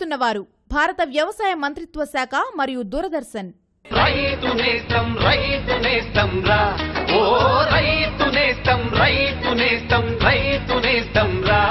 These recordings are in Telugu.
సమర్పిస్తున్నవారు భారత వ్యవసాయ మంత్రిత్వ శాఖ మరియు దూరదర్శన్ రైతు నేస్తం రైతు నేస్తం రా ఓ రైతు నేస్తం రైతు నేస్తం రైతు నేస్తం రా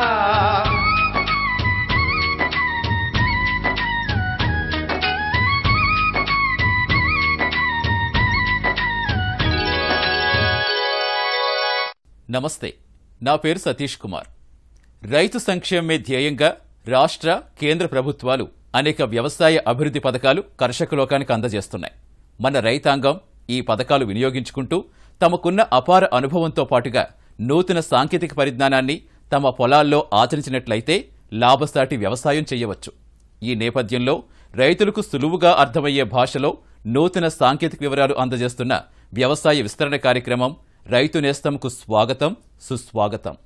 నమస్తే నా పేరు సతీష్ కుమార్ రైతు సంక్షేమమే ధ్యేయంగా రాష్ట్ర కేంద్ర ప్రభుత్వాలు అనేక వ్యవసాయ అభివృద్ధి పథకాలు కర్షక లోకానికి అందజేస్తున్నాయి మన రైతాంగం ఈ పథకాలు వినియోగించుకుంటూ తమకున్న అపార అనుభవంతో పాటుగా నూతన సాంకేతిక పరిజ్ఞానాన్ని తమ పొలాల్లో ఆచరించినట్లయితే లాభసాటి వ్యవసాయం చేయవచ్చు ఈ నేపథ్యంలో రైతులకు సులువుగా అర్థమయ్యే భాషలో నూతన సాంకేతిక వివరాలు అందజేస్తున్న వ్యవసాయ విస్తరణ కార్యక్రమం రైతు నేస్తంకు స్వాగతం సుస్వాగతం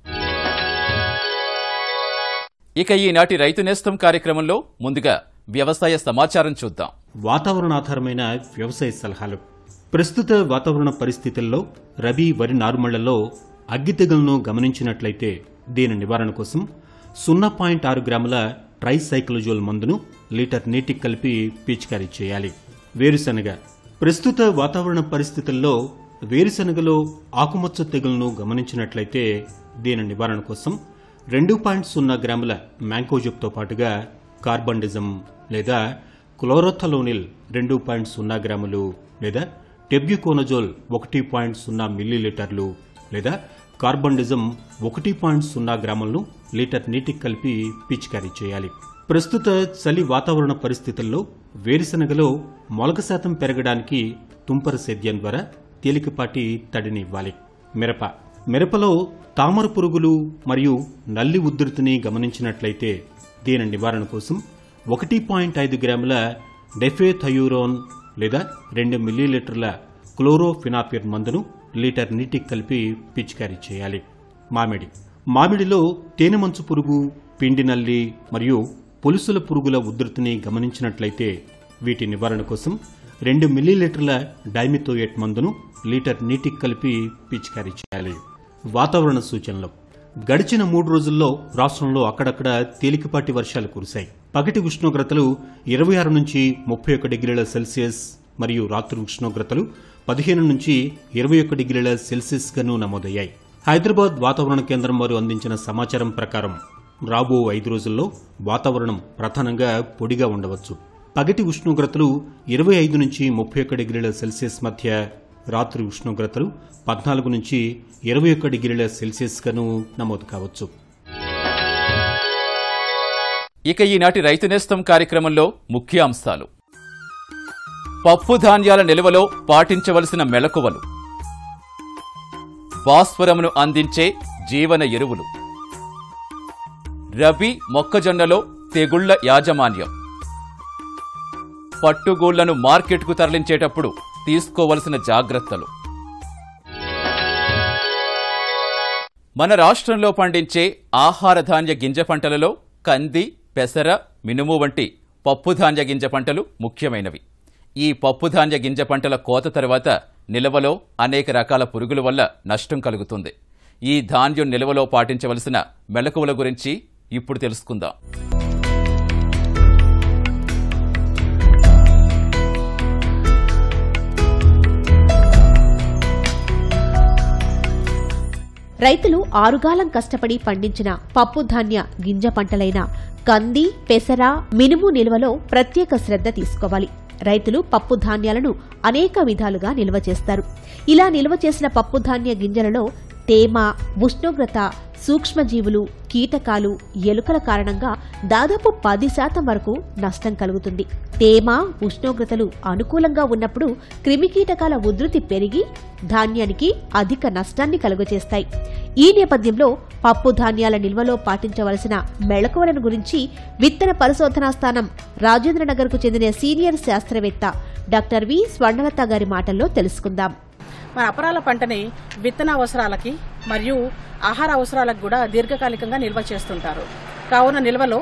ఇక ఈనాటి రైతు నేస్తం కార్యక్రమంలో ముందుగా వ్యవసాయ సమాచారం చూద్దాం వాతావరణాధారమైన వ్యవసాయ సలహాలు ప్రస్తుత వాతావరణ పరిస్థితుల్లో రబీ వరి నారుమళ్లలో అగ్గి తెగులను గమనించినట్లయితే దీని నివారణ కోసం సున్నా పాయింట్ ఆరు గ్రాముల ట్రైసైక్లోజోల్ మందును లీటర్ నీటికి కలిపి పిచికారీ చేయాలి వేరుశనగ ప్రస్తుత వాతావరణ పరిస్థితుల్లో వేరుశనగలో ఆకుమచ్చ తెగులను గమనించినట్లయితే దీని నివారణ కోసం రెండు పాయింట్ సున్నా గ్రాముల మ్యాంకోజుప్తో పాటుగా కార్బండిజం లేదా క్లోరోథలోనిల్ రెండు పాయింట్ సున్నా గ్రాములు లేదా టెబ్యుకోనజోల్ ఒకటి పాయింట్ సున్నా మిల్లీలీటర్లు లేదా కార్బండిజం ఒకటి పాయింట్ సున్నా గ్రాములను లీటర్ నీటికి కలిపి పిచికారీ చేయాలి ప్రస్తుత చలి వాతావరణ పరిస్థితుల్లో వేరుశనగలో మొలక శాతం పెరగడానికి తుంపర సేద్యం ద్వారా తేలికపాటి తడిని ఇవ్వాలి మిరప మిరపలో తామర పురుగులు మరియు నల్లి ఉధృతిని గమనించినట్లయితే దీని నివారణ కోసం ఒకటి పాయింట్ ఐదు గ్రాముల డెఫేథయూరోన్ లేదా రెండు మిల్లీలీటర్ల క్లోరోఫినాపిర్ మందును లీటర్ నీటికి కలిపి పిచికారీ చేయాలి మామిడి మామిడిలో తేనె మంచు పురుగు పిండి నల్లి మరియు పులుసుల పురుగుల ఉధృతిని గమనించినట్లయితే వీటి నివారణ కోసం రెండు మిల్లీలీటర్ల డైమిథోయేట్ మందును లీటర్ నీటికి కలిపి పిచికారీ చేయాలి వాతావరణ సూచనలు గడిచిన మూడు రోజుల్లో రాష్ట్రంలో అక్కడక్కడ తేలికపాటి వర్షాలు కురిశాయి పగటి ఉష్ణోగ్రతలు ఇరవై ఆరు నుంచి ముప్పై ఒక్క డిగ్రీల సెల్సియస్ మరియు రాత్రి ఉష్ణోగ్రతలు పదిహేను నుంచి ఇరవై ఒక్క డిగ్రీల సెల్సియస్ గాను నమోదయ్యాయి హైదరాబాద్ వాతావరణ కేంద్రం వారు అందించిన సమాచారం ప్రకారం రాబో ఐదు రోజుల్లో వాతావరణం ప్రధానంగా పొడిగా ఉండవచ్చు పగటి ఉష్ణోగ్రతలు ఇరవై ఐదు నుంచి ముప్పై ఒక్క డిగ్రీల సెల్సియస్ మధ్య రాత్రి ఉష్ణోగ్రతలు పద్నాలుగు నుంచి ఇరవై ఒక్క డిగ్రీల సెల్సియస్ గాను నమోదు కావచ్చు ఇక ఈనాటి రైతు నేస్తం కార్యక్రమంలో ముఖ్య అంశాలు పప్పు ధాన్యాల నిల్వలో పాటించవలసిన మెలకువలు భాస్వరమును అందించే జీవన ఎరువులు రబీ మొక్కజొన్నలో తెగుళ్ల యాజమాన్యం పట్టుగూళ్లను మార్కెట్కు తరలించేటప్పుడు తీసుకోవలసిన జాగ్రత్తలు మన రాష్ట్రంలో పండించే ఆహార ధాన్య గింజ పంటలలో కంది పెసర మినుము వంటి పప్పుధాన్య గింజ పంటలు ముఖ్యమైనవి ఈ పప్పుధాన్య గింజ పంటల కోత తర్వాత నిల్వలో అనేక రకాల పురుగుల వల్ల నష్టం కలుగుతుంది ఈ ధాన్యం నిల్వలో పాటించవలసిన మెలకువల గురించి ఇప్పుడు తెలుసుకుందాం రైతులు ఆరుగాలం కష్టపడి పండించిన పప్పు ధాన్య గింజ పంటలైన కంది పెసర మినుము నిల్వలో ప్రత్యేక శ్రద్ధ తీసుకోవాలి రైతులు పప్పు ధాన్యాలను అనేక విధాలుగా నిల్వ చేస్తారు ఇలా నిల్వ చేసిన పప్పు ధాన్య గింజలలో తేమ ఉష్ణోగ్రత సూక్ష్మజీవులు కీటకాలు ఎలుకల కారణంగా దాదాపు పది శాతం వరకు నష్టం కలుగుతుంది తేమ ఉష్ణోగ్రతలు అనుకూలంగా ఉన్నప్పుడు క్రిమికీటకాల ఉధృతి పెరిగి ధాన్యానికి అధిక నష్టాన్ని కలుగజేస్తాయి ఈ నేపథ్యంలో పప్పు ధాన్యాల నిల్వలో పాటించవలసిన మెళకువలను గురించి విత్తన పరిశోధనా స్థానం రాజేంద్రనగర్కు చెందిన సీనియర్ శాస్త్రవేత్త డాక్టర్ వి స్వర్ణలత గారి మాటల్లో తెలుసుకుందాం మన అపరాల పంటని విత్తన అవసరాలకి మరియు ఆహార అవసరాలకు కూడా దీర్ఘకాలికంగా నిల్వ చేస్తుంటారు కావున నిల్వలో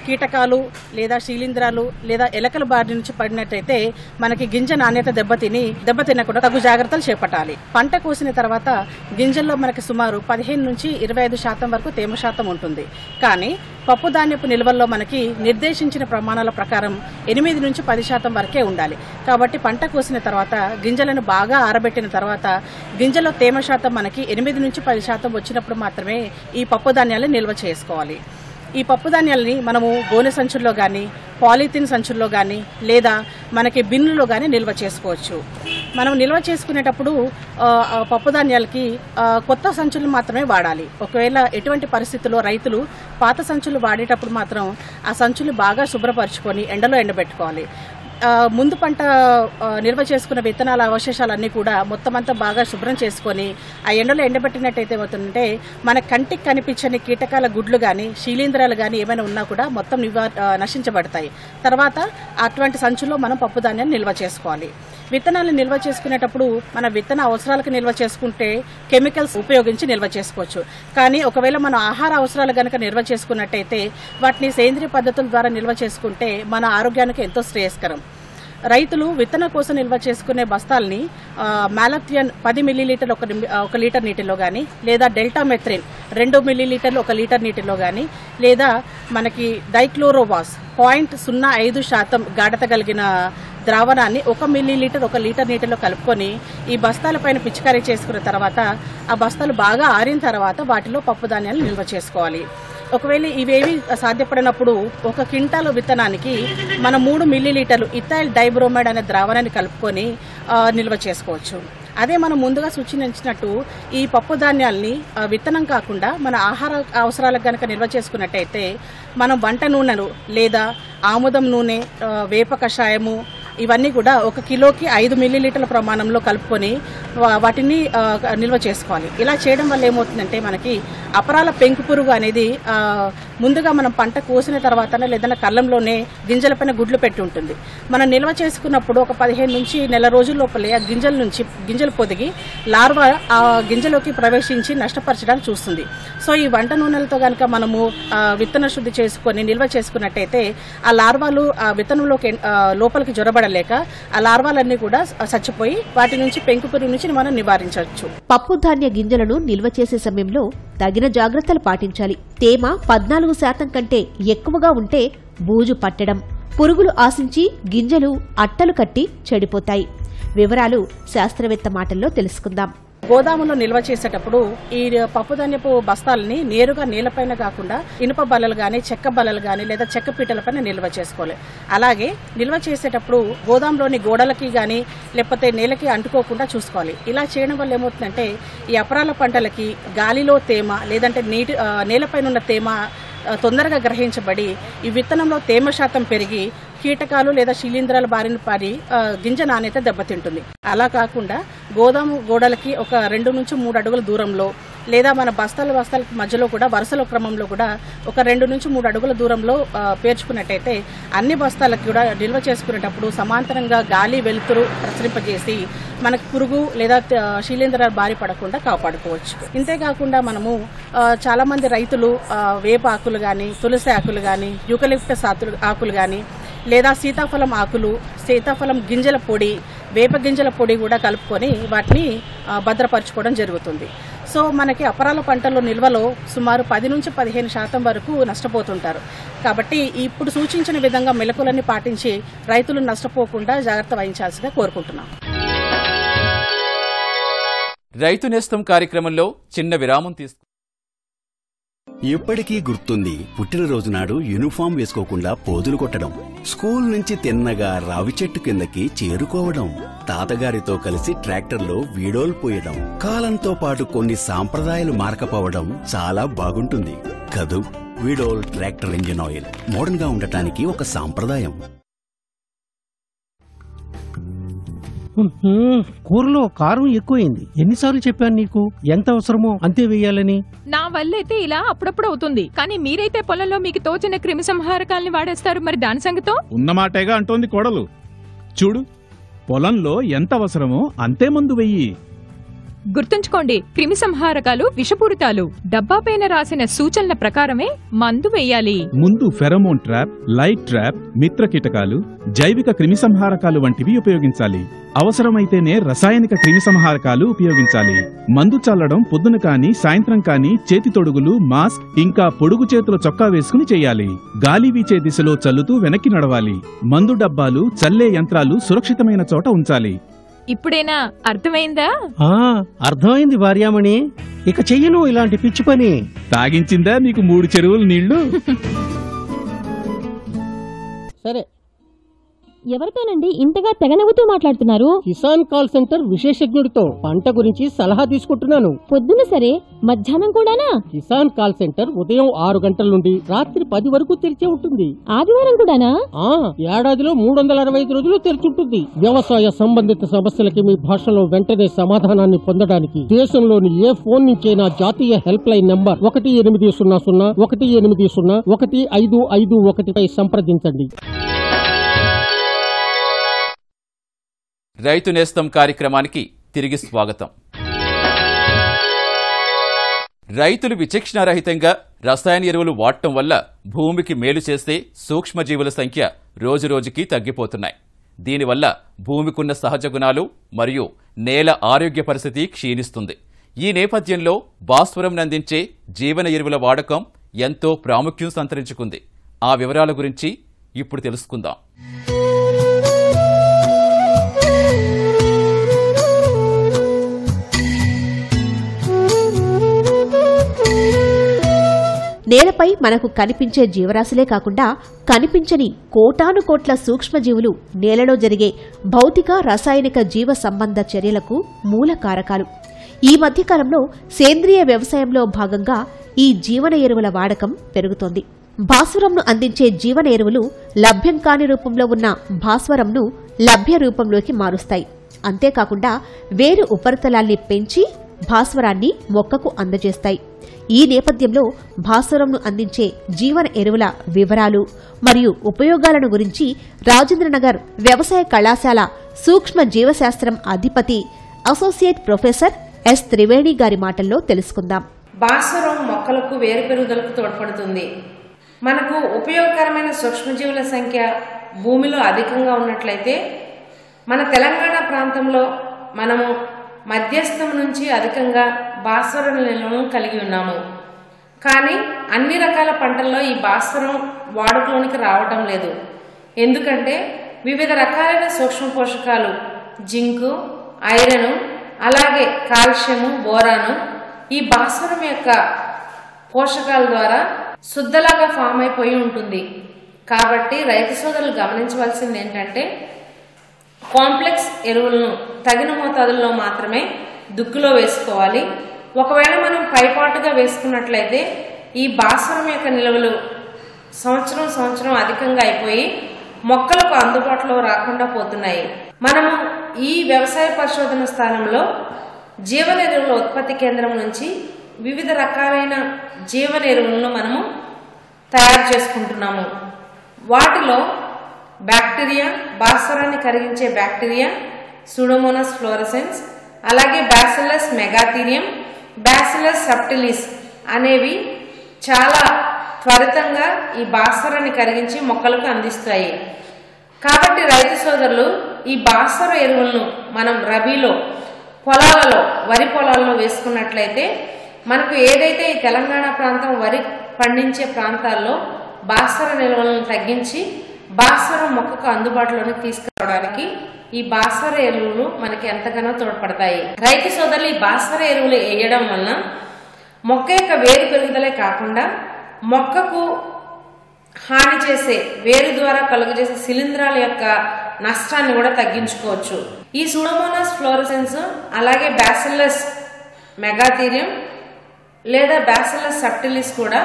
కీటకాలు లేదా శీలింధ్రాలు లేదా ఎలకల బారి నుంచి పడినట్టయితే మనకి గింజ నాణ్యత దెబ్బతిని దెబ్బతినకుండా తగు జాగ్రత్తలు చేపట్టాలి పంట కోసిన తర్వాత గింజల్లో మనకి సుమారు పదిహేను నుంచి ఇరవై ఐదు శాతం వరకు తేమ శాతం ఉంటుంది కానీ పప్పు ధాన్యపు నిల్వల్లో మనకి నిర్దేశించిన ప్రమాణాల ప్రకారం ఎనిమిది నుంచి పది శాతం వరకే ఉండాలి కాబట్టి పంట కోసిన తర్వాత గింజలను బాగా ఆరబెట్టిన తర్వాత గింజలో తేమ శాతం మనకి ఎనిమిది నుంచి పది శాతం వచ్చినప్పుడు మాత్రమే ఈ పప్పు ధాన్యాలను నిల్వ చేసుకోవాలి ఈ పప్పు ధాన్యాలని మనము గోనె సంచుల్లో కానీ పాలిథిన్ సంచుల్లో కానీ లేదా మనకి బిన్నులో కానీ నిల్వ చేసుకోవచ్చు మనం నిల్వ చేసుకునేటప్పుడు ఆ, ఆ పప్పు ధాన్యాలకి ఆ, కొత్త సంచులు మాత్రమే వాడాలి ఒకవేళ ఎటువంటి పరిస్థితుల్లో రైతులు పాత సంచులు వాడేటప్పుడు మాత్రం ఆ సంచులు బాగా శుభ్రపరచుకొని ఎండలో ఎండబెట్టుకోవాలి ఆ, ముందు పంట ఆ, నిల్వ చేసుకున్న విత్తనాల అవశేషాలన్నీ కూడా మొత్తం అంతా బాగా శుభ్రం చేసుకొని ఆ ఎండలో ఎండబెట్టినట్టయితే ఏమవుతుందంటే మన కంటికి కనిపించని కీటకాల గుడ్లు కానీ శీలీంధ్రాలు కానీ ఏమైనా ఉన్నా కూడా మొత్తం నివా ఆ, నశించబడతాయి తర్వాత అటువంటి సంచుల్లో మనం పప్పు ధాన్యాన్ని నిల్వ చేసుకోవాలి విత్తనాలు నిల్వ చేసుకునేటప్పుడు మన విత్తన అవసరాలకు నిల్వ చేసుకుంటే కెమికల్స్ ఉపయోగించి నిల్వ చేసుకోవచ్చు కానీ ఒకవేళ మన ఆహార అవసరాలు గనక నిల్వ చేసుకున్నట్టయితే వాటిని సేంద్రియ పద్ధతుల ద్వారా నిల్వ చేసుకుంటే మన ఆరోగ్యానికి ఎంతో శ్రేయస్కరం రైతులు విత్తన కోసం నిల్వ చేసుకునే బస్తాల్ని ఆ, మ్యాలథియన్ పది మిల్లీలీటర్లు ఒక నిమి- ఆ, ఒక లీటర్ నీటిలో కానీ లేదా డెల్టా మెథ్రిన్ రెండు మిల్లీలీటర్లు ఒక లీటర్ నీటిలో కానీ లేదా మనకి డైక్లోరోవాస్ పాయింట్ సున్నా ఐదు శాతం గాఢత కలిగిన ద్రావణాన్ని ఒక మిల్లీలీటర్ ఒక లీటర్ నీటిలో కలుపుకొని ఈ బస్తాల పైన పిచికారీ చేసుకున్న తర్వాత ఆ బస్తాలు బాగా ఆరిన తర్వాత వాటిలో పప్పు ధాన్యాలు నిల్వ చేసుకోవాలి ఒకవేళ ఇవేవి సాధ్యపడినప్పుడు ఒక క్వింటాలు విత్తనానికి మనం మూడు మిల్లీలీటర్లు ఇథైల్ డైబ్రోమైడ్ అనే ద్రావణాన్ని కలుపుకొని ఆ, నిల్వ చేసుకోవచ్చు అదే మనం ముందుగా సూచించినట్టు ఈ పప్పు ధాన్యాల్ని ఆ, విత్తనం కాకుండా మన ఆహార అవసరాలకు గనక నిల్వ చేసుకున్నట్టయితే మనం వంట నూనెలు లేదా ఆముదం నూనె ఆ, వేప కషాయము ఇవన్నీ కూడా ఒక కిలోకి ఐదు మిల్లీలీటర్ల ప్రమాణంలో కలుపుకొని వా- వాటిని ఆ, నిల్వ చేసుకోవాలి ఇలా చేయడం వల్ల ఏమవుతుందంటే మనకి అపరాల పెంకు పురుగు అనేది ఆ, ముందుగా మనం పంట కోసిన తర్వాతనే లేదన్నా కళ్ళంలోనే గింజలపైన గుడ్లు పెట్టి ఉంటుంది మనం నిల్వ చేసుకున్నప్పుడు ఒక పదిహేను నుంచి నెల రోజుల లోపలే ఆ గింజల నుంచి గింజలు పొదిగి లార్వా ఆ గింజలోకి ప్రవేశించి నష్టపరచడానికి చూస్తుంది సో ఈ వంట నూనెలతో కనుక మనము ఆ, విత్తన శుద్ధి చేసుకొని నిల్వ చేసుకున్నట్టయితే ఆ లార్వాలు ఆ విత్తనంలోకి ఎన్- ఆ, లోపలికి జొరబడలేక ఆ లార్వాలన్నీ కూడా స- చచ్చిపోయి వాటి నుంచి పెంకు పురుగు నుంచి మనం నివారించవచ్చు పప్పు ధాన్య గింజలను నిల్వ చేసే సమయంలో తగిన జాగ్రత్తలు పాటించాలి తేమ పద్నాలుగు శాతం కంటే ఎక్కువగా ఉంటే బూజు పట్టడం పురుగులు ఆశించి గింజలు అట్టలు కట్టి చెడిపోతాయి వివరాలు శాస్త్రవేత్త మాటల్లో తెలుసుకుందాం గోదాములో నిల్వ చేసేటప్పుడు ఈ పప్పుధాన్యపు బస్తాలని నేరుగా నీళ్లపైన కాకుండా ఇనుప బల్లలు గాని చెక్క బల్లలు గాని లేదా చెక్క పీటలపైన నిల్వ చేసుకోవాలి అలాగే నిల్వ చేసేటప్పుడు గోదాంలోని గోడలకి గాని లేకపోతే నేలకి అంటుకోకుండా చూసుకోవాలి ఇలా చేయడం వల్ల ఏమవుతుందంటే ఈ అపరాల పంటలకి గాలిలో తేమ లేదంటే నీటి ఆ, నేలపైన ఉన్న తేమ ఆ, తొందరగా గ్రహించబడి ఈ విత్తనంలో తేమ శాతం పెరిగి కీటకాలు లేదా శిలీంధ్రాల బారిన పడి ఆ, గింజ నాణ్యత దెబ్బతింటుంది అలా కాకుండా గోదాము గోడలకి ఒక రెండు నుంచి మూడు అడుగుల దూరంలో లేదా మన బస్తాల బస్తాల మధ్యలో కూడా వరుసల క్రమంలో కూడా ఒక రెండు నుంచి మూడు అడుగుల దూరంలో ఆ, పేర్చుకున్నట్టయితే అన్ని బస్తాలకు కూడా నిల్వ చేసుకునేటప్పుడు సమాంతరంగా గాలి వెలుతురు ప్రసరింపజేసి మనకు పురుగు లేదా త- శిలీంధ్రాల బారి పడకుండా కాపాడుకోవచ్చు ఇంతేకాకుండా మనము ఆ, చాలా మంది రైతులు ఆ, వేప ఆకులు కానీ తులసి ఆకులు కానీ యూకలిప్టస్ ఆకులు ఆకులు కానీ లేదా సీతాఫలం ఆకులు సీతాఫలం గింజల పొడి వేప గింజల పొడి కూడా కలుపుకొని వాటిని ఆ, భద్రపరచుకోవడం జరుగుతుంది సో మనకి అపరాల పంటల నిల్వలో సుమారు పది నుంచి పదిహేను శాతం వరకు నష్టపోతుంటారు కాబట్టి ఇప్పుడు సూచించిన విధంగా మెలకులన్నీ పాటించి రైతులు నష్టపోకుండా జాగ్రత్త వహించాల్సిందిగా కోరుకుంటున్నాం రైతు నేస్తం కార్యక్రమంలో చిన్న విరామం తీసుకు ఎప్పటికీ గుర్తుంది పుట్టినరోజు నాడు యూనిఫామ్ వేసుకోకుండా పోజులు కొట్టడం స్కూల్ నుంచి తిన్నగా రావి చెట్టు కిందకి చేరుకోవడం తాతగారితో కలిసి ట్రాక్టర్లో వీడోలు పోయడం కాలంతో పాటు కొన్ని సాంప్రదాయాలు మారకపోవడం చాలా బాగుంటుంది కదూ వీడోల్ ట్రాక్టర్ ఇంజిన్ ఆయిల్ మోడర్న్ గా ఉండటానికి ఒక సాంప్రదాయం ఉహుం, కూరలో కారం ఎక్కువైంది ఎన్నిసార్లు చెప్పాను నీకు ఎంత అవసరమో అంతే వేయాలని నా వల్లైతే ఇలా అప్పుడప్పుడు అవుతుంది కానీ మీరైతే పొలంలో మీకు తోచిన క్రిమి సంహారకాల్ని వాడేస్తారు మరి దాని సంగతో ఉన్నమాటేగా అంటోంది కోడలు చూడు పొలంలో ఎంత అవసరమో అంతే మందు వెయ్యి గుర్తుంచుకోండి క్రిమి సంహారకాలు విషపూరితాలు డబ్బా పైన రాసిన సూచనల ప్రకారమే మందు వేయాలి ముందు ఫెరమోన్ ట్రాప్ లైట్ ట్రాప్ మిత్ర కీటకాలు జైవిక క్రిమిసంహారకాలు వంటివి ఉపయోగించాలి అవసరమైతేనే రసాయనిక క్రిమిసంహారకాలు ఉపయోగించాలి మందు చల్లడం పొద్దున కాని సాయంత్రం కాని చేతి తొడుగులు మాస్క్ ఇంకా పొడుగు చేతుల చొక్కా వేసుకుని చేయాలి గాలి వీచే దిశలో చల్లుతూ వెనక్కి నడవాలి మందు డబ్బాలు చల్లే యంత్రాలు సురక్షితమైన చోట ఉంచాలి ఇప్పుడేనా అర్థమైందా ఆ అర్థమైంది భార్యామణి ఇక చెయ్యను ఇలాంటి పిచ్చి పని తాగించిందా నీకు మూడు చెరువుల నీళ్లు సరే ఎవరితోనండి ఇంతగా తెగనవ్వుతూ మాట్లాడుతున్నారు కిసాన్ కాల్ సెంటర్ విశేషజ్ఞుడితో పంట గురించి సలహా తీసుకుంటున్నాను పొద్దున సరే మధ్యాహ్నం కూడానా కిసాన్ కాల్ సెంటర్ ఉదయం ఆరు గంటల నుండి రాత్రి పది వరకు తెరిచే ఉంటుంది ఆదివారం కూడానా ఆ ఏడాదిలో మూడు వందల అరవై ఐదు రోజులు తెరిచుంటుంది వ్యవసాయ సంబంధిత సమస్యలకి మీ భాషలో వెంటనే సమాధానాన్ని పొందడానికి దేశంలోని ఏ ఫోన్ నుంచైనా జాతీయ హెల్ప్ లైన్ నంబర్ ఒకటి ఎనిమిది సున్నా సున్నా ఒకటి ఎనిమిది సున్నా ఒకటి ఐదు ఐదు ఒకటిపై సంప్రదించండి రైతు నేస్తం కార్యక్రమానికి తిరిగి స్వాగతం రైతులు విచక్షణారహితంగా రసాయన ఎరువులు వాడటం వల్ల భూమికి మేలు చేస్తే సూక్ష్మజీవుల సంఖ్య రోజురోజుకి తగ్గిపోతున్నాయి దీనివల్ల భూమికున్న సహజ గుణాలు మరియు నేల ఆరోగ్య పరిస్థితి క్షీణిస్తుంది ఈ నేపథ్యంలో భాస్వరం అందించే జీవన ఎరువుల వాడకం ఎంతో ప్రాముఖ్యం సంతరించుకుంది ఆ వివరాల గురించి ఇప్పుడు తెలుసుకుందాం నేలపై మనకు కనిపించే జీవరాశులే కాకుండా కనిపించని కోటాను కోట్ల సూక్ష్మజీవులు నేలలో జరిగే భౌతిక రసాయనిక జీవ సంబంధ చర్యలకు మూల కారకాలు ఈ మధ్యకాలంలో సేంద్రియ వ్యవసాయంలో భాగంగా ఈ జీవన ఎరువుల వాడకం పెరుగుతోంది భాస్వరంను అందించే జీవన ఎరువులు లభ్యం కాని రూపంలో ఉన్న భాస్వరంను లభ్య రూపంలోకి మారుస్తాయి అంతేకాకుండా వేరు ఉపరితలాల్ని పెంచి భాస్వరాన్ని మొక్కకు అందజేస్తాయి ఈ నేపథ్యంలో భాస్వరంను అందించే జీవన ఎరువుల వివరాలు మరియు ఉపయోగాలను గురించి రాజేంద్రనగర్ వ్యవసాయ కళాశాల సూక్ష్మ జీవశాస్త్రం అధిపతి అసోసియేట్ ప్రొఫెసర్ ఎస్ త్రివేణి గారి మాటల్లో తెలుసుకుందాం భాస్వరం మొక్కలకు వేరు పెరుగుదలకు తోడ్పడుతుంది మనకు ఉపయోగకరమైన సూక్ష్మజీవుల సంఖ్య భూమిలో అధికంగా ఉన్నట్లయితే మన తెలంగాణ ప్రాంతంలో మనము మధ్యస్థం నుంచి అధికంగా భాస్వరం నిల్వను కలిగి ఉన్నాము కానీ అన్ని రకాల పంటల్లో ఈ భాస్వరం వాడుకలోనికి రావటం లేదు ఎందుకంటే వివిధ రకాలైన సూక్ష్మ పోషకాలు జింకు ఐరన్ అలాగే కాల్షియము బోరాను ఈ భాస్వరం యొక్క పోషకాల ద్వారా శుద్ధలాగా ఫామ్ అయిపోయి ఉంటుంది కాబట్టి రైతు సోదరులు గమనించవలసింది ఏంటంటే కాంప్లెక్స్ ఎరువులను తగిన మోతాదుల్లో మాత్రమే దుక్కులో వేసుకోవాలి ఒకవేళ మనం పైపాటుగా వేసుకున్నట్లయితే ఈ భాస్వరం యొక్క నిల్వలు సంవత్సరం సంవత్సరం అధికంగా అయిపోయి మొక్కలకు అందుబాటులో రాకుండా పోతున్నాయి మనము ఈ వ్యవసాయ పరిశోధన స్థానంలో జీవన ఎరువుల ఉత్పత్తి కేంద్రం నుంచి వివిధ రకాలైన జీవన ఎరువులను మనము తయారు చేసుకుంటున్నాము వాటిలో బ్యాక్టీరియా భాస్వరాన్ని కరిగించే బ్యాక్టీరియా సుడోమోనస్ ఫ్లోరసెన్స్ అలాగే బ్యాసిలస్ మెగాథీరియం బ్యాసిలస్ సప్టిలిస్ అనేవి చాలా త్వరితంగా ఈ భాస్వరాన్ని కరిగించి మొక్కలకు అందిస్తాయి కాబట్టి రైతు సోదరులు ఈ భాస్వర ఎరువులను మనం రబీలో పొలాలలో వరి పొలాల్లో వేసుకున్నట్లయితే మనకు ఏదైతే ఈ తెలంగాణ ప్రాంతం వరి పండించే ప్రాంతాల్లో భాస్వర నిల్వలను తగ్గించి భాస్వరం మొక్కకు అందుబాటులోకి తీసుకురావడానికి ఈ భాస్వర ఎరువులు మనకి ఎంతగానో తోడ్పడతాయి రైతు సోదరులు ఈ భాస్వర ఎరువులు వేయడం వలన మొక్క యొక్క వేరు పెరుగుదలే కాకుండా మొక్కకు హాని చేసే వేరు ద్వారా కలుగజేసే శిలీంధ్రాల యొక్క నష్టాన్ని కూడా తగ్గించుకోవచ్చు ఈ సూడోమోనాస్ ఫ్లోరసెన్స్ అలాగే బ్యాసిల్లస్ మెగాథీరియం లేదా బ్యాసిల్లస్ సప్టిలిస్ కూడా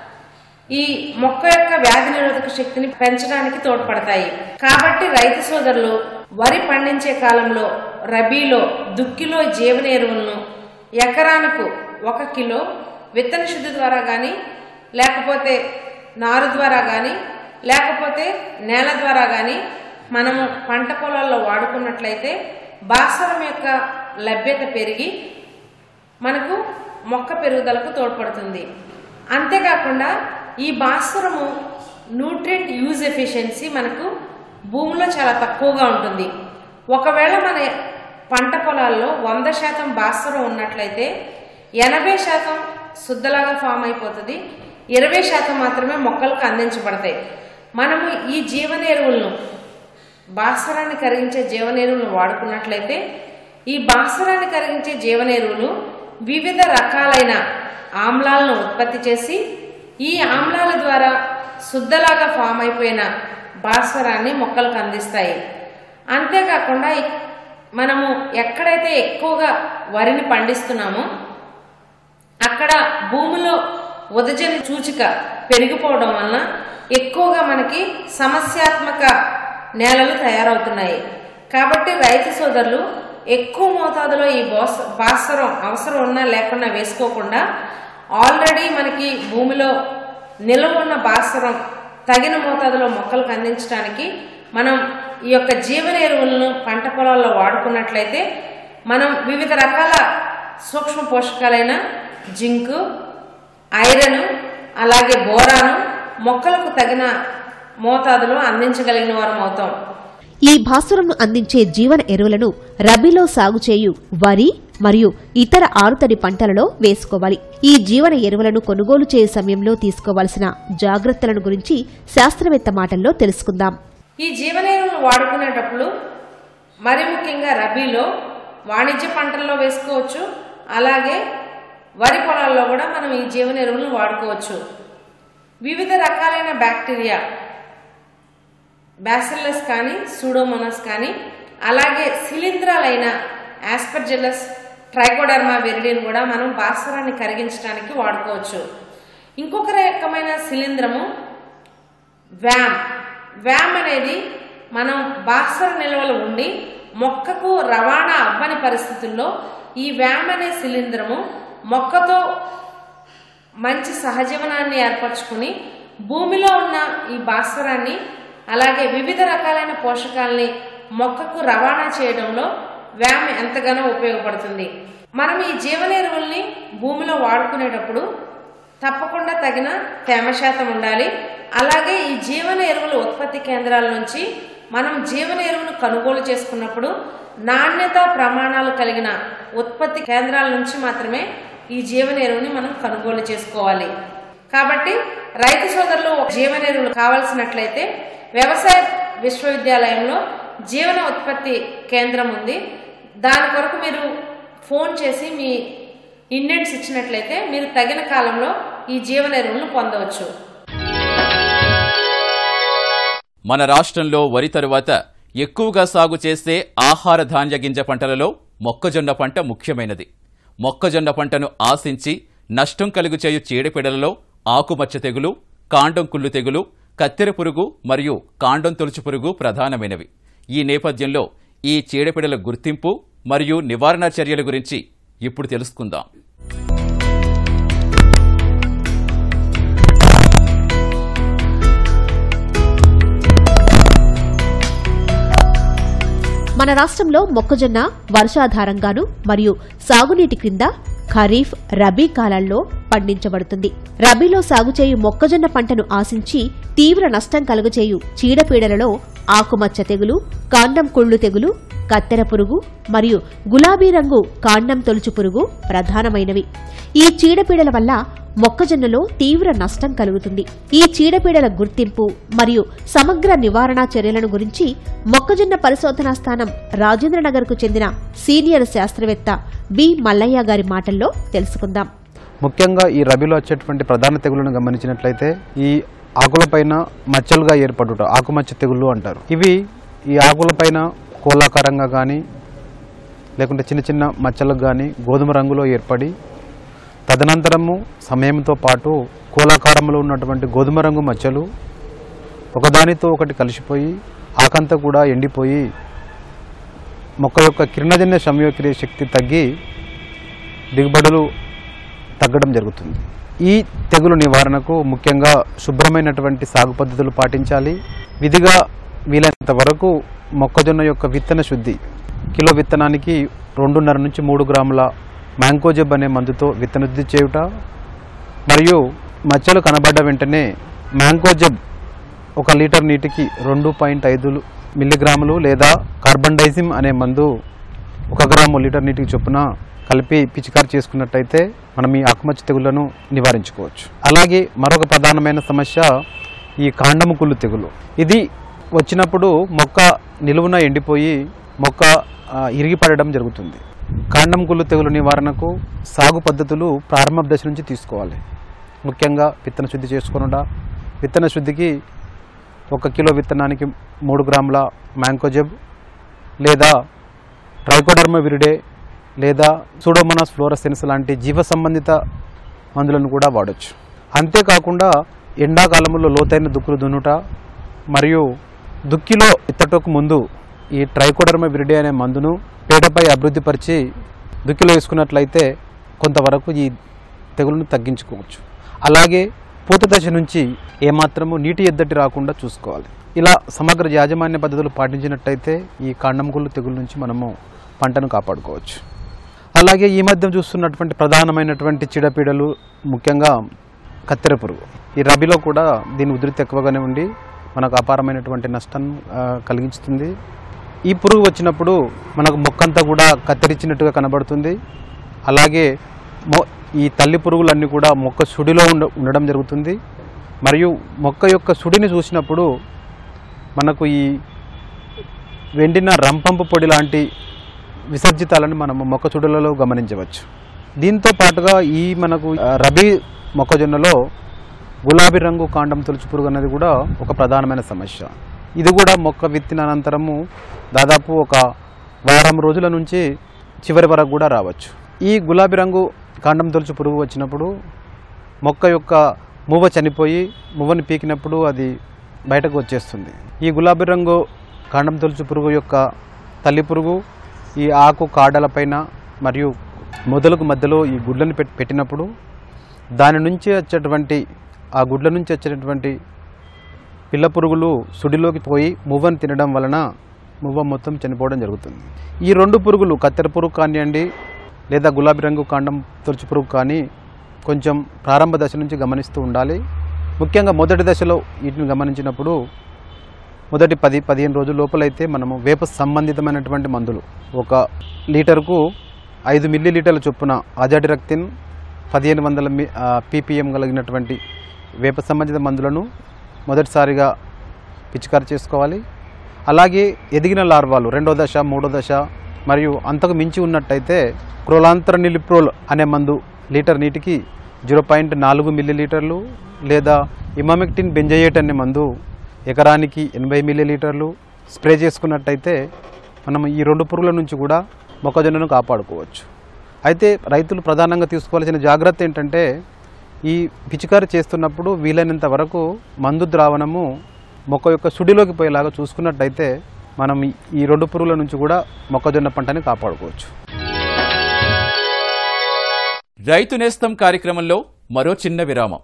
ఈ మొక్క యొక్క వ్యాధి నిరోధక శక్తిని పెంచడానికి తోడ్పడతాయి కాబట్టి రైతు సోదరులు వరి పండించే కాలంలో రబీలో దుక్కిలో జీవన ఎరువులను ఎకరానికి ఒక కిలో విత్తన శుద్ధి ద్వారా కానీ లేకపోతే నారు ద్వారా కానీ లేకపోతే నేల ద్వారా కానీ మనము పంట పొలాల్లో వాడుకున్నట్లయితే భాస్వరం యొక్క లభ్యత పెరిగి మనకు మొక్క పెరుగుదలకు తోడ్పడుతుంది అంతేకాకుండా ఈ భాస్వరము న్యూట్రియంట్ యూజ్ ఎఫిషియన్సీ మనకు భూమిలో చాలా తక్కువగా ఉంటుంది ఒకవేళ మన పంట పొలాల్లో వంద శాతం భాస్వరం ఉన్నట్లయితే ఎనభై శాతం శుద్ధలాగా ఫామ్ అయిపోతుంది ఇరవై శాతం మాత్రమే మొక్కలకు అందించబడతాయి మనము ఈ జీవన ఎరువులను భాస్వరాన్ని కరిగించే జీవన ఎరువులను వాడుకున్నట్లయితే ఈ భాస్వరాన్ని కరిగించే జీవన ఎరువులు వివిధ రకాలైన ఆమ్లాలను ఉత్పత్తి చేసి ఈ ఆమ్లాల ద్వారా శుద్ధలాగా ఫామ్ అయిపోయిన భాస్వరాన్ని మొక్కలకు అందిస్తాయి అంతేకాకుండా ఇ- మనము ఎక్కడైతే ఎక్కువగా వరిని పండిస్తున్నామో అక్కడ భూమిలో ఉదజన సూచిక పెరిగిపోవడం వలన ఎక్కువగా మనకి సమస్యాత్మక నేలలు తయారవుతున్నాయి కాబట్టి రైతు సోదరులు ఎక్కువ మోతాదులో ఈ బోస భాస్వరం అవసరం ఉన్నా లేకున్నా వేసుకోకుండా ఆల్రెడీ మనకి భూమిలో నిల్వ ఉన్న భాస్వరం తగిన మోతాదులో మొక్కలకు అందించడానికి మనం ఈ యొక్క జీవన ఎరువులను పంట పొలాల్లో వాడుకున్నట్లయితే మనం వివిధ రకాల సూక్ష్మ పోషకాలైన జింకు ఐరన్ అలాగే బోరాను మొక్కలకు తగిన మోతాదులో అందించగలిగిన వారం అవుతాం ఈ భాస్వరంను అందించే జీవన ఎరువులను రబీలో సాగు చేయు వరి మరియు ఇతర ఆరుతడి పంటలలో వేసుకోవాలి ఈ జీవన ఎరువులను కొనుగోలు చేయు సమయంలో తీసుకోవాల్సిన జాగ్రత్తలను గురించి శాస్త్రవేత్త మాటల్లో తెలుసుకుందాం ఈ జీవన ఎరువులను వాడుకునేటప్పుడు మరి ముఖ్యంగా రబీలో వాణిజ్య పంటల్లో వేసుకోవచ్చు అలాగే వరి పొలాల్లో కూడా మనం ఈ జీవన ఎరువులను వాడుకోవచ్చు వివిధ రకాలైన బ్యాక్టీరియా బ్యాసిల్లస్ కానీ సూడోమోనస్ కానీ అలాగే శిలీంధ్రాలైన ఆస్పర్జిల్లస్ ట్రైకోడర్మా వెరిడిన్ కూడా మనం భాస్వరాన్ని కరిగించడానికి వాడుకోవచ్చు ఇంకొక రకమైన శిలీంధ్రము వ్యామ్ వ్యామ్ అనేది మనం భాస్వర నిల్వలు ఉండి మొక్కకు రవాణా అవ్వని పరిస్థితుల్లో ఈ వ్యామ్ అనే శిలీంధ్రము మొక్కతో మంచి సహజీవనాన్ని ఏర్పరచుకుని భూమిలో ఉన్న ఈ భాస్వరాన్ని అలాగే వివిధ రకాలైన పోషకాలని మొక్కకు రవాణా చేయడంలో వ్యామ్ ఎంతగానో ఉపయోగపడుతుంది మనం ఈ జీవన ఎరువుల్ని భూమిలో వాడుకునేటప్పుడు తప్పకుండా తగిన తేమ శాతం ఉండాలి అలాగే ఈ జీవన ఎరువుల ఉత్పత్తి కేంద్రాల నుంచి మనం జీవన ఎరువును కొనుగోలు చేసుకున్నప్పుడు నాణ్యత ప్రమాణాలు కలిగిన ఉత్పత్తి కేంద్రాల నుంచి మాత్రమే ఈ జీవన ఎరువుని మనం కొనుగోలు చేసుకోవాలి కాబట్టి రైతు సోదరులు జీవన ఎరువులు కావాల్సినట్లయితే వ్యవసాయ విశ్వవిద్యాలయంలో జీవన ఉత్పత్తి కేంద్రం ఉంది దాని కొరకు మీరు ఫోన్ చేసి మీ ఇండెంట్స్ ఇచ్చినట్లయితే మీరు తగిన కాలంలో ఈ జీవన ఎరువులను పొందవచ్చు మన రాష్ట్రంలో వరి తరువాత ఎక్కువగా సాగు చేసే ఆహార ధాన్య గింజ పంటలలో మొక్కజొన్న పంట ముఖ్యమైనది మొక్కజొన్న పంటను ఆశించి నష్టం కలుగు చేయు చీడపీడలలో ఆకుమచ్చ తెగులు కాండం కుళ్ళు తెగులు కత్తెర పురుగు మరియు కాండం తొలుచు పురుగు ప్రధానమైనవి ఈ నేపథ్యంలో ఈ చీడపీడల గుర్తింపు మరియు నివారణ చర్యల గురించి ఇప్పుడు తెలుసుకుందాం మన రాష్ట్రంలో మొక్కజొన్న వర్షాధారంగాను మరియు సాగునీటి క్రింద ఖరీఫ్ రబీ కాలాల్లో పండించబడుతుంది రబీలో సాగు చేయు మొక్కజొన్న పంటను ఆశించి తీవ్ర నష్టం కలుగచేయు చీడపీడలలో ఆకుమచ్చ తెగులు కాండం కుళ్ళు తెగులు కత్తెర పురుగు మరియు గులాబీ రంగు కాండం తొలుచు పురుగు ప్రధానమైనవి ఈ చీడపీడల వల్ల మొక్కజొన్నలో తీవ్ర నష్టం కలుగుతుంది ఈ చీడపీడల గుర్తింపు మరియు సమగ్ర నివారణ చర్యలను గురించి మొక్కజొన్న పరిశోధనా స్థానం రాజేంద్రనగర్కు చెందిన సీనియర్ శాస్త్రవేత్త బి మల్లయ్య గారి మాటల్లో తెలుసుకుందాం ముఖ్యంగా ఈ రబీలో వచ్చేటువంటి ప్రధాన తెగులను గమనించినట్లయితే ఈ ఆకులపైన మచ్చలుగా ఏర్పడుట ఆకుమచ్చ తెగుళ్ళు అంటారు ఇవి ఈ ఆకులపైన కోలాకారంగా కానీ లేకుంటే చిన్న చిన్న మచ్చలకు కానీ గోధుమ రంగులో ఏర్పడి తదనంతరము సమయంతో పాటు కోలాకారంలో ఉన్నటువంటి గోధుమ రంగు మచ్చలు ఒకదానితో ఒకటి కలిసిపోయి ఆకంతా కూడా ఎండిపోయి మొక్క యొక్క కిరణజన్య సంయోక్రియ శక్తి తగ్గి దిగుబడులు తగ్గడం జరుగుతుంది ఈ తెగులు నివారణకు ముఖ్యంగా శుభ్రమైనటువంటి సాగు పద్ధతులు పాటించాలి విధిగా వీలైనంత వరకు మొక్కజొన్న యొక్క విత్తన శుద్ధి కిలో విత్తనానికి రెండున్నర నుంచి మూడు గ్రాముల మ్యాంకోజెబ్ అనే మందుతో విత్తనశుద్ధి చేయుట మరియు మచ్చలు కనబడ్డ వెంటనే మ్యాంకోజెబ్ ఒక లీటర్ నీటికి రెండు పాయింట్ ఐదు మిల్లీగ్రాములు లేదా కార్బండైజిమ్ అనే మందు ఒక గ్రాము లీటర్ నీటికి చొప్పున కలిపి పిచికారి చేసుకున్నట్టయితే మనం ఈ ఆకుమచ్చ తెగుళ్లను నివారించుకోవచ్చు అలాగే మరొక ప్రధానమైన సమస్య ఈ కాండము కుళ్ళు తెగులు ఇది వచ్చినప్పుడు మొక్క నిలువున ఎండిపోయి మొక్క ఆ, ఇరిగిపడడం జరుగుతుంది కాండం కుళ్ళు తెగులు నివారణకు సాగు పద్ధతులు ప్రారంభ దశ నుంచి తీసుకోవాలి ముఖ్యంగా విత్తన శుద్ధి చేసుకునుట విత్తన శుద్ధికి ఒక కిలో విత్తనానికి మూడు గ్రాముల మ్యాంకోజెబ్ లేదా ట్రైకోడర్మ విరిడే లేదా సూడోమోనాస్ ఫ్లోరసెన్స్ లాంటి జీవ సంబంధిత మందులను కూడా వాడచ్చు అంతేకాకుండా ఎండాకాలంలో లోతైన దుక్కులు దున్నుట మరియు దుక్కిలో ఇత్తటకు ముందు ఈ ట్రైకోడర్మ విరిడే అనే మందును పేటపై అభివృద్ధిపరిచి దుక్కిలో వేసుకున్నట్లయితే కొంతవరకు ఈ తెగులను తగ్గించుకోవచ్చు అలాగే పూత దశ నుంచి ఏమాత్రము నీటి ఎద్దటి రాకుండా చూసుకోవాలి ఇలా సమగ్ర యాజమాన్య పద్ధతులు పాటించినట్టయితే ఈ కాండంకుళ్ళు తెగుల నుంచి మనము పంటను కాపాడుకోవచ్చు అలాగే ఈ మధ్య చూస్తున్నటువంటి ప్రధానమైనటువంటి చీడపీడలు ముఖ్యంగా కత్తెర పురుగు ఈ రబీలో కూడా దీని ఉధృతి ఎక్కువగానే ఉండి మనకు అపారమైనటువంటి నష్టం ఆ, కలిగించుతుంది ఈ పురుగు వచ్చినప్పుడు మనకు మొక్కంతా కూడా కత్తిరించినట్టుగా కనబడుతుంది అలాగే మొ ఈ తల్లి పురుగులన్నీ కూడా మొక్క సుడిలో ఉండ ఉండడం జరుగుతుంది మరియు మొక్క యొక్క సుడిని చూసినప్పుడు మనకు ఈ వెండిన రంపంపు పొడి లాంటి విసర్జితాలను మనము మొక్క చుడులలో గమనించవచ్చు దీంతో పాటుగా ఈ మనకు ఆ, రబీ మొక్కజొన్నలో గులాబీ రంగు కాండం తొలుచు పురుగు అనేది కూడా ఒక ప్రధానమైన సమస్య ఇది కూడా మొక్క విత్తిన అనంతరము దాదాపు ఒక వారం రోజుల నుంచి చివరి వరకు కూడా రావచ్చు ఈ గులాబీ రంగు కాండం తొలుచు పురుగు వచ్చినప్పుడు మొక్క యొక్క మువ్వ చనిపోయి మువ్వని పీకినప్పుడు అది బయటకు వచ్చేస్తుంది ఈ గులాబీ రంగు కాండం తొలుచు పురుగు యొక్క తల్లి పురుగు ఈ ఆకు కాడలపైన మరియు మొదలకు మధ్యలో ఈ గుడ్లను పెట్- పెట్టినప్పుడు దాని నుంచి వచ్చేటువంటి ఆ గుడ్ల నుంచి వచ్చేటటువంటి పిల్ల పురుగులు సుడిలోకి పోయి మువ్వను తినడం వలన మువ్వ మొత్తం చనిపోవడం జరుగుతుంది ఈ రెండు పురుగులు కత్తెర పురుగు కానివ్వండి లేదా గులాబీ రంగు కాండం తొలుచు పురుగు కానీ కొంచెం ప్రారంభ దశ నుంచి గమనిస్తూ ఉండాలి ముఖ్యంగా మొదటి దశలో వీటిని గమనించినప్పుడు మొదటి పది పదిహేను రోజుల లోపలైతే మనము వేప సంబంధితమైనటువంటి మందులు ఒక లీటర్కు ఐదు మిల్లీ లీటర్ల చొప్పున అజాడిరక్తిన్ పదిహేను వందల పీపీఎం కలిగినటువంటి వేప సంబంధిత మందులను మొదటిసారిగా పిచికారి చేసుకోవాలి అలాగే ఎదిగిన లార్వాలు రెండో దశ మూడో దశ మరియు అంతకు మించి ఉన్నట్టయితే క్రోలాంతర నిలిప్రోల్ అనే మందు లీటర్ నీటికి జీరో పాయింట్ నాలుగు మిల్లీ లీటర్లు లేదా ఇమామెక్టిన్ బెంజయేట్ అనే మందు ఎకరానికి ఎనభై మిల్లీ లీటర్లు స్ప్రే చేసుకున్నట్టయితే మనం ఈ రెండు పురుగుల నుంచి కూడా మొక్కజొన్నను కాపాడుకోవచ్చు అయితే రైతులు ప్రధానంగా తీసుకోవాల్సిన జాగ్రత్త ఏంటంటే ఈ పిచికారి చేస్తున్నప్పుడు వీలైనంత వరకు మందు ద్రావణము మొక్క యొక్క సుడిలోకి పోయేలాగా చూసుకున్నట్టయితే మనం ఈ- ఈ రెండు పురుగుల నుంచి కూడా మొక్కజొన్న పంటని కాపాడుకోవచ్చు రైతు నేస్తం కార్యక్రమంలో మరో చిన్న విరామం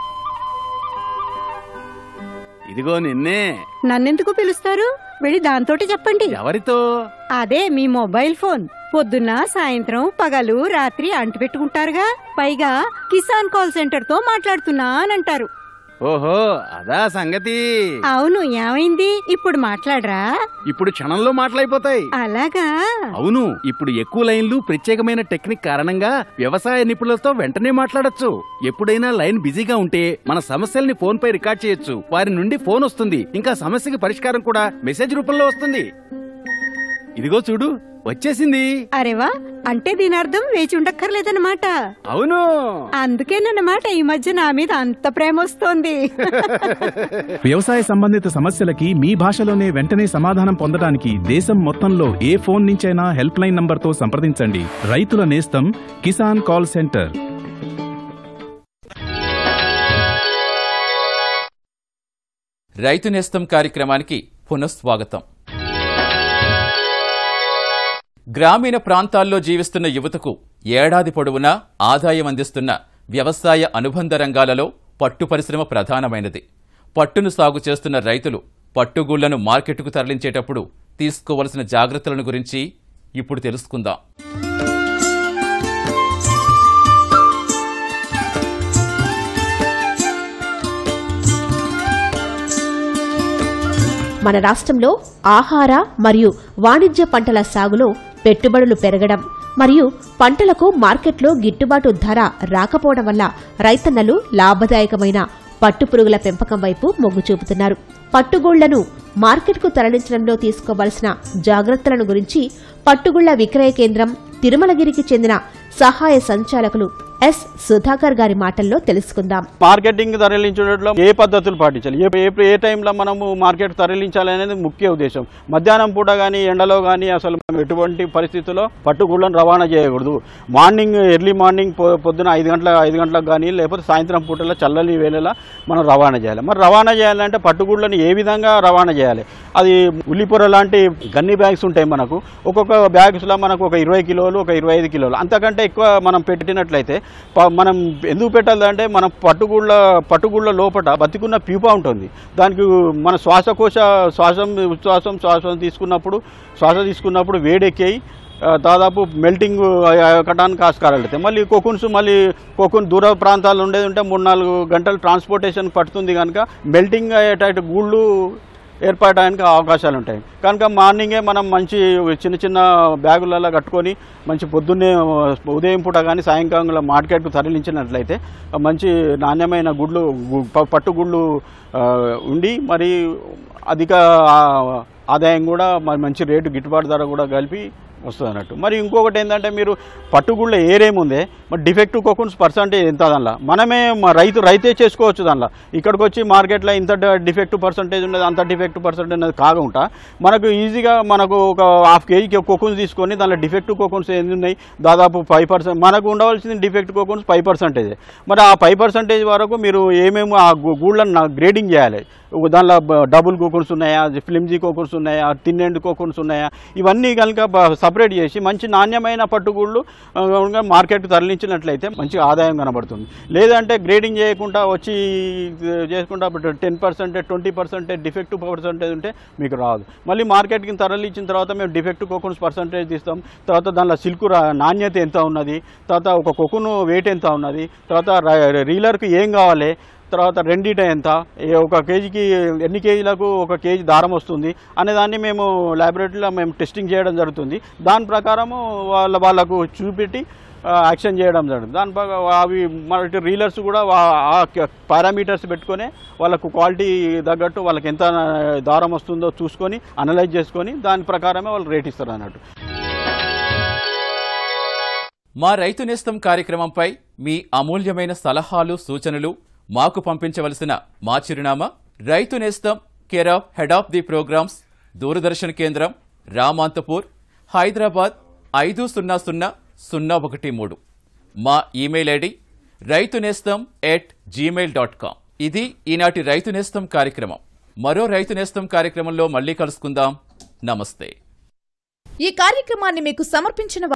ఇదిగో నిన్నే నన్నెందుకు పిలుస్తారు వెళ్ళి దాంతోటి చెప్పండి ఎవరితో అదే మీ మొబైల్ ఫోన్ పొద్దున్న సాయంత్రం పగలు రాత్రి అంటిపెట్టుకుంటారుగా పైగా కిసాన్ కాల్ సెంటర్ తో మాట్లాడుతున్నా అని అంటారు ఓహో అదా సంగతి అవును ఏమైంది ఇప్పుడు మాట్లాడరా ఇప్పుడు క్షణంలో మాటలైపోతాయి అలాగా అవును ఇప్పుడు ఎక్కువ లైన్లు ప్రత్యేకమైన టెక్నిక్ కారణంగా వ్యవసాయ నిపుణులతో వెంటనే మాట్లాడొచ్చు ఎప్పుడైనా లైన్ బిజీగా ఉంటే మన సమస్యల్ని ఫోన్ పై రికార్డ్ చేయొచ్చు వారి నుండి ఫోన్ వస్తుంది ఇంకా సమస్యకి పరిష్కారం కూడా మెసేజ్ రూపంలో వస్తుంది ఇదిగో చూడు వచ్చేసింది అరేవా అంటే దీని అర్థం వేచి ఉండక్కర్లేదన్నమాట అవును అందుకేనన్నమాట ఈ మధ్య నా మీద అంత ప్రేమ వస్తోంది వ్యవసాయ సంబంధిత సమస్యలకి మీ భాషలోనే వెంటనే సమాధానం పొందడానికి దేశం మొత్తంలో ఏ ఫోన్ నుంచైనా హెల్ప్ లైన్ నంబర్తో సంప్రదించండి రైతుల నేస్తం కిసాన్ కాల్ సెంటర్ రైతు నేస్తం కార్యక్రమానికి పునఃస్వాగతం గ్రామీణ ప్రాంతాల్లో జీవిస్తున్న యువతకు ఏడాది పొడవునా ఆదాయం అందిస్తున్న వ్యవసాయ అనుబంధ రంగాలలో పట్టు పరిశ్రమ ప్రధానమైనది పట్టును సాగు చేస్తున్న రైతులు పట్టుగూళ్లను మార్కెట్కు తరలించేటప్పుడు తీసుకోవలసిన జాగ్రత్తలను గురించి ఇప్పుడు తెలుసుకుందాం మన రాష్ట్రంలో ఆహార మరియు వాణిజ్య పంటల సాగులో పెట్టుబడులు పెరగడం మరియు పంటలకు మార్కెట్లో గిట్టుబాటు ధర రాకపోవడం వల్ల రైతన్నలు లాభదాయకమైన పట్టుపురుగుల పెంపకం వైపు మొగ్గు చూపుతున్నారు పట్టుగూళ్లను మార్కెట్కు తరలించడంలో తీసుకోవలసిన జాగ్రత్తలను గురించి పట్టుగుళ్ల విక్రయ కేంద్రం తిరుమలగిరికి చెందిన సహాయ సంచాలకులు ఎస్ సుధాకర్ గారి మాటల్లో తెలుసుకుందాం మార్కెటింగ్ తరలించడంలో ఏ పద్ధతులు పాటించాలి ఏ ఏ- ఏ టైంలో మనము మార్కెట్ తరలించాలి అనేది ముఖ్య ఉద్దేశం మధ్యాహ్నం పూట కానీ ఎండలో కానీ అసలు మనం ఎటువంటి పరిస్థితుల్లో పట్టుగుళ్ళను రవాణా చేయకూడదు మార్నింగ్ ఎర్లీ మార్నింగ్ పొ- పొద్దున ఐదు గంటల ఐదు గంటలకు కానీ లేకపోతే సాయంత్రం పూటలో చల్లని వేళలా మనం రవాణా చేయాలి మరి రవాణా చేయాలంటే పట్టుగుళ్ళని ఏ విధంగా రవాణా చేయాలి అది ఉల్లిపొర లాంటి గన్ని బ్యాగ్స్ ఉంటాయి మనకు ఒక్కొక్క బ్యాగ్స్లో మనకు ఒక ఇరవై కిలోలు ఒక ఇరవై ఐదు కిలోలు అంతకంటే ఎక్కువ మనం పెట్టినట్లయితే ప- మనం ఎందుకు పెట్టాలంటే మనం పట్టుగుళ్ళ పట్టుగుళ్ళ లోపల బతికున్న ప్యూపా ఉంటుంది దానికి మన శ్వాసకోశ శ్వాసం ఉచ్ఛ్వాసం శ్వాసం తీసుకున్నప్పుడు శ్వాస తీసుకున్నప్పుడు వేడెక్కాయి ఆ, దాదాపు మెల్టింగ్ అవ్వడానికి ఆస్కారాలు ఉంటాయి మళ్ళీ కోకున్స్ మళ్ళీ కోకున్ దూర ప్రాంతాలు ఉండేది ఉంటే మూడు నాలుగు గంటలు ట్రాన్స్పోర్టేషన్ పడుతుంది కనుక మెల్టింగ్ అయ్యేటట్టు గూళ్ళు ఏర్పడడానికి అవకాశాలు ఉంటాయి కనుక మార్నింగే మనం మంచి చిన్న చిన్న బ్యాగులలో కట్టుకొని మంచి పొద్దున్నే ఉదయం పూట కానీ సాయంకాలంలో మార్కెట్కు తరలించినట్లయితే మంచి నాణ్యమైన గుడ్లు గు- ప- పట్టు గుడ్లు ఆ, ఉండి మరి అధిక ఆ, ఆదాయం కూడా మరి మంచి రేటు గిట్టుబాటు ధర కూడా కలిపి వస్తుంది అన్నట్టు మరి ఇంకొకటి ఏంటంటే మీరు పట్టుగుళ్ళ ఏరేముందే మరి డిఫెక్టివ్ కోకున్స్ పర్సంటేజ్ ఎంత దానిలో మనమే మా రైతు రైతే చేసుకోవచ్చు దానిలో ఇక్కడికి వచ్చి మార్కెట్లో ఇంత డిఫెక్టివ్ పర్సంటేజ్ ఉన్నది అంత డిఫెక్టివ్ పర్సంటేజ్ అనేది కాకుండా మనకు ఈజీగా మనకు ఒక హాఫ్ కేజీకి కోకున్స్ తీసుకొని దానిలో డిఫెక్టివ్ కోకున్స్ ఎన్ని ఉన్నాయి దాదాపు ఫైవ్ పర్సెంట్ మనకు ఉండవలసింది డిఫెక్ట్ కోకున్స్ ఫైవ్ పర్సెంటేజ్ మరి ఆ ఫైవ్ పర్సెంటేజ్ వరకు మీరు ఏమేమి ఆ గు- గూళ్ళను గ్రేడింగ్ చేయాలి దానిలో బ- డబుల్ కోకున్స్ ఉన్నాయా ఫ్లిమ్జీ కోకున్స్ ఉన్నాయా తిన్ ఎండ్ కోకున్స్ ఉన్నాయా ఇవన్నీ కనుక బ- సపరేట్ చేసి మంచి నాణ్యమైన పట్టుగూళ్ళు ఆ, కనుక మార్కెట్కి తరలించినట్లయితే మంచి ఆదాయం కనబడుతుంది లేదంటే గ్రేడింగ్ చేయకుండా వచ్చి ఆ, చేసుకుంటా ten percentage twenty percentage defective percentage ఉంటే మీకు రాదు మళ్ళీ మార్కెట్కి తరలించిన తర్వాత మేము డిఫెక్టివ్ కోకున్స్ పర్సెంటేజ్ తీస్తాం తర్వాత దానిలో సిల్క్ రా- నాణ్యత ఎంత ఉన్నది తర్వాత ఒక కొకును వెయిట్ ఎంత ఉన్నది తర్వాత ర- రీలర్కి ఏం కావాలి తర్వాత రెండిట ఎంత ఏ ఒక కేజీకి ఎన్ని కేజీలకు ఒక కేజీ దారం వస్తుంది అనే దాన్ని మేము ల్యాబొరేటరీలో మేము టెస్టింగ్ చేయడం జరుగుతుంది దాని ప్రకారము వాళ్ళ వాళ్ళకు చూపెట్టి ఆ, యాక్షన్ చేయడం జరుగుతుంది దాని ప్రకా- అవి మన రీలర్స్ కూడా వా- ఆ పారామీటర్స్ పెట్టుకొని వాళ్ళకు క్వాలిటీ తగ్గట్టు వాళ్ళకి ఎంత దారం వస్తుందో చూసుకొని అనలైజ్ చేసుకొని దాని ప్రకారమే వాళ్ళు రేట్ ఇస్తారు అన్నట్టు మా రైతు నేస్తం కార్యక్రమంపై మీ అమూల్యమైన సలహాలు సూచనలు మాకు పంపించవలసిన మా చిరునామా Rythu Nestham care of head of the programmes Doordarshan కేంద్రం రామాంతపూర్ హైదరాబాద్ ఐదు సున్నా సున్నా సున్నా ఒకటి మూడు మా ఇమెయిల్ ఐడి రైతు నేస్తం ఎట్ జీమెయిల్ డాట్ కామ్ ఇది ఈనాటి రైతు నేస్తం కార్యక్రమం మరో రైతు నేస్తం కార్యక్రమంలో మళ్ళీ కలుసుకుందాం నమస్తే ఈ కార్యక్రమాన్ని మీకు సమర్పించిన